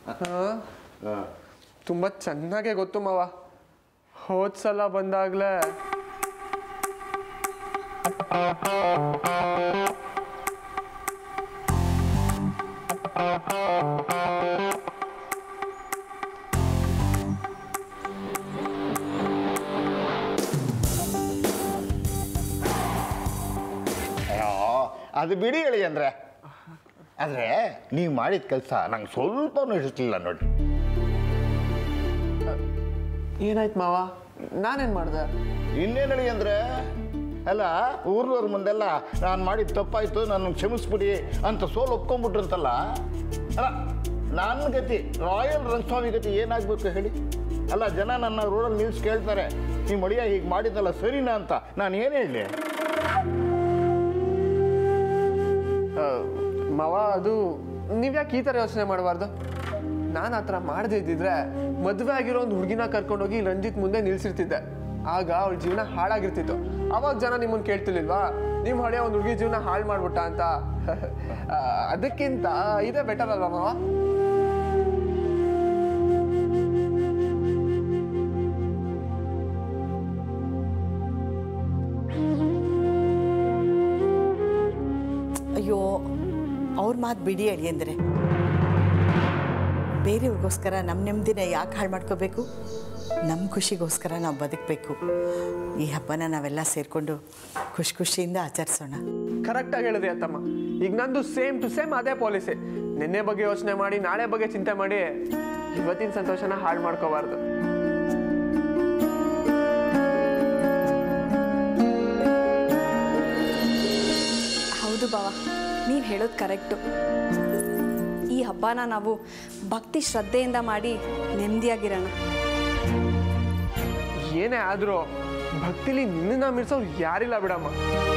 ಹಾಂ ತುಂಬ ಚೆನ್ನಾಗೇ ಗೊತ್ತು ಮಾವ ಹೋದ ಸಲ ಬಂದಾಗಲೇ ಅಯ್ಯೋ ಅದು ಬಿಡಿ ಹೇಳಿ ಅಂದ್ರೆ ಆದರೆ ನೀವು ಮಾಡಿದ ಕೆಲಸ ನಂಗೆ ಸ್ವಲ್ಪನೂ ಇಷ್ಟಿಲ್ಲ ನೋಡಿ ಏನಾಯ್ತು ಮಾವ ನಾನೇನು ಮಾಡಿದೆ ಇನ್ನೇನು ಹೇಳಿ ಅಂದರೆ ಅಲ್ಲ ಊರ್ನವ್ರ ಮುಂದೆಲ್ಲ ನಾನು ಮಾಡಿದ ತಪ್ಪಾಯಿತು ನನ್ನ ಕ್ಷಮಿಸ್ಬಿಡಿ ಅಂತ ಸೋಲು ಒಪ್ಕೊಂಡ್ಬಿಟ್ರಂತಲ್ಲ ಅಲ್ಲ ನನ್ನ ಗತಿ ರಾಯಲ್ ರಂಗಸ್ವಾಮಿ ಗತಿ ಏನಾಗಬೇಕು ಹೇಳಿ ಅಲ್ಲ ಜನ ನನ್ನ ರೋಡಲ್ಲಿ ನಿಲ್ಸಿ ಕೇಳ್ತಾರೆ ಈ ಮಡಿಯ ಹೀಗೆ ಮಾಡಿದ್ದಲ್ಲ ಸರಿನಾ ಅಂತ ನಾನು ಏನು ಹೇಳಿ ಆ, ಮಾವ ಅದು ನೀವ್ಯಾಕೆ ಈ ಥರ ಯೋಚನೆ ಮಾಡಬಾರ್ದು ನಾನು ಆ ಥರ ಮಾಡದೇ ಇದ್ದಿದ್ರೆ ಮದುವೆ ಆಗಿರೋ ಒಂದು ಹುಡುಗಿನ ಕರ್ಕೊಂಡೋಗಿ ರಂಜಿತ್ ಮುಂದೆ ನಿಲ್ಸಿರ್ತಿದ್ದೆ ಆಗ ಅವಳ ಜೀವನ ಹಾಳಾಗಿರ್ತಿತ್ತು ಅವಾಗ ಜನ ನಿಮ್ಮನ್ನು ಕೇಳ್ತಿರ್ಲಿಲ್ವಾ ನಿಮ್ಮ ಹಳೆಯ ಒಂದು ಹುಡುಗಿ ಜೀವನ ಹಾಳು ಮಾಡ್ಬಿಟ್ಟ ಅಂತ ಆ, ಅದಕ್ಕಿಂತ ಇದೇ ಬೆಟರ್ ಅಲ್ವಾ ಮಾವ ಅಯ್ಯೋ ಅವ್ರ ಮಾತು ಬಿಡಿ ಅಳಿ ಅಂದರೆ ಬೇರೆಯವ್ರಿಗೋಸ್ಕರ ನಮ್ಮ ನೆಮ್ಮದಿನ ಯಾಕೆ ಹಾಳು ಮಾಡ್ಕೋಬೇಕು ನಮ್ಮ ಖುಷಿಗೋಸ್ಕರ ನಾವು ಬದುಕಬೇಕು ಈ ಹಬ್ಬನ ನಾವೆಲ್ಲ ಸೇರಿಕೊಂಡು ಖುಷಿ ಖುಷಿಯಿಂದ ಆಚರಿಸೋಣ ಕರೆಕ್ಟಾಗಿ ಹೇಳಿದೆ ಅತ್ತಮ್ಮ ಈಗ ನಂದು ಸೇಮ್ ಟು ಸೇಮ್ ಅದೇ ಪಾಲಿಸಿ ನಿನ್ನೆ ಬಗ್ಗೆ ಯೋಚನೆ ಮಾಡಿ ನಾಳೆ ಬಗ್ಗೆ ಚಿಂತೆ ಮಾಡಿ ಇವತ್ತಿನ ಸಂತೋಷನ ಹಾಳು ಮಾಡ್ಕೋಬಾರ್ದು ಹೌದು ಬಾವ ನೀವು ಹೇಳೋದು ಕರೆಕ್ಟು ಈ ಹಬ್ಬನ ನಾವು ಭಕ್ತಿ ಶ್ರದ್ಧೆಯಿಂದ ಮಾಡಿ ನೆಮ್ಮದಿಯಾಗಿರೋಣ ಏನೇ ಆದರೂ ಭಕ್ತಿಲಿ ನಿನ್ನನ್ನ ಮಿರ್ಸೋರು ಯಾರಿಲ್ಲ ಬಿಡಮ್ಮ